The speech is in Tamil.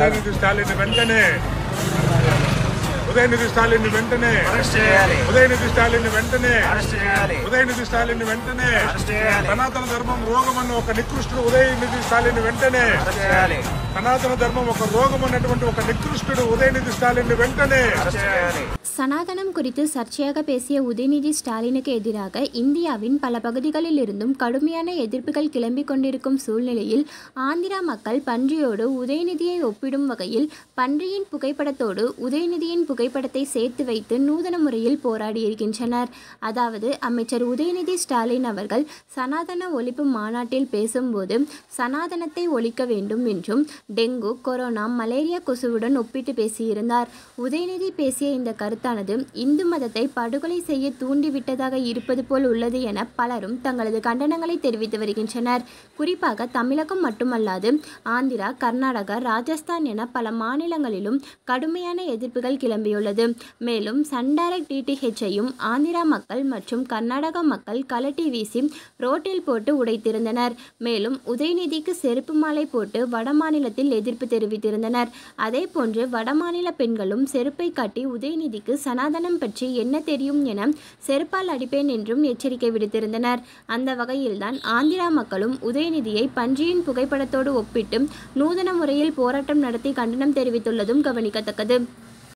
ఉదయనిధి స్టాలిన్ వెంటనే ఉదయనిధి స్టాలిన్ వెంటనే అరెస్ట్ చేయాలి ఉదయనిధి స్టాలిన్ వెంటనే అరెస్ట్ చేయాలి ఉదయనిధి స్టాలిన్ వెంటనే అరెస్ట్ చేయాలి సనాతన ధర్మం రోగం అన్న ఒక నికృష్టుడు ఉదయనిధి స్టాలిన్ వెంటనే అరెస్ట్ చేయాలి సనాతన ధర్మం ఒక రోగం అన్నటువంటి ఒక నికృష్టుడు ఉదయనిధి స్టాలిన్ వెంటనే అరెస్ట్ చేయాలి சனாதனம் குறித்து சர்ச்சையாக பேசிய உதயநிதி ஸ்டாலினுக்கு எதிராக இந்தியாவின் பல பகுதிகளில் இருந்தும் கடுமையான எதிர்ப்புகள் கிளம்பிக் கொண்டிருக்கும் சூழ்நிலையில் ஆந்திரா மக்கள் பன்றியோடு உதயநிதியை ஒப்பிடும் வகையில் பன்றியின் புகைப்படத்தோடு உதயநிதியின் புகைப்படத்தை சேர்த்து வைத்து நூதன முறையில் போராடியிருக்கின்றனர் அதாவது அமைச்சர் உதயநிதி ஸ்டாலின் அவர்கள் சனாதன ஒழிப்பு மாநாட்டில் பேசும்போது சனாதனத்தை ஒழிக்க வேண்டும் என்றும் டெங்கு கொரோனா மலேரியா கொசுவுடன் ஒப்பிட்டு பேசியிருந்தார் உதயநிதி பேசிய இந்த கருத்தானது இந்து மதத்தை படுகொலை செய்ய தூண்டிவிட்டதாக இருப்பது போல் உள்ளது என பலரும் தங்களது கண்டனங்களை தெரிவித்து வருகின்றனர் குறிப்பாக தமிழகம் மட்டுமல்லாது ஆந்திரா கர்நாடகா ராஜஸ்தான் என பல மாநிலங்களிலும் கடுமையான எதிர்ப்புகள் கிளம்பியுள்ளது மேலும் சன் டைரக்ட் டிடிஹெச்சையும் ஆந்திரா மக்கள் மற்றும் கர்நாடகா மக்கள் கலட்டி வீசி ரோட்டில் போட்டு உடைத்திருந்தனர் மேலும் உதயநிதிக்கு செருப்பு மாலை போட்டு வடமாநிலத்தில் எதிர்ப்பு தெரிவித்திருந்தனர் அதேபோன்று வடமாநில பெண்களும் செருப்பை காட்டி உதயநிதிக்கு சனாதனம் பற்றி என்ன தெரியும் என செருப்பால் அடிப்பேன் என்றும் எச்சரிக்கை விடுத்திருந்தனர் அந்த வகையில்தான் ஆந்திரா மக்களும் உதயநிதியை பன்றியின் புகைப்படத்தோடு ஒப்பிட்டு நூதன முறையில் போராட்டம் நடத்தி கண்டனம் தெரிவித்துள்ளதும் கவனிக்கத்தக்கது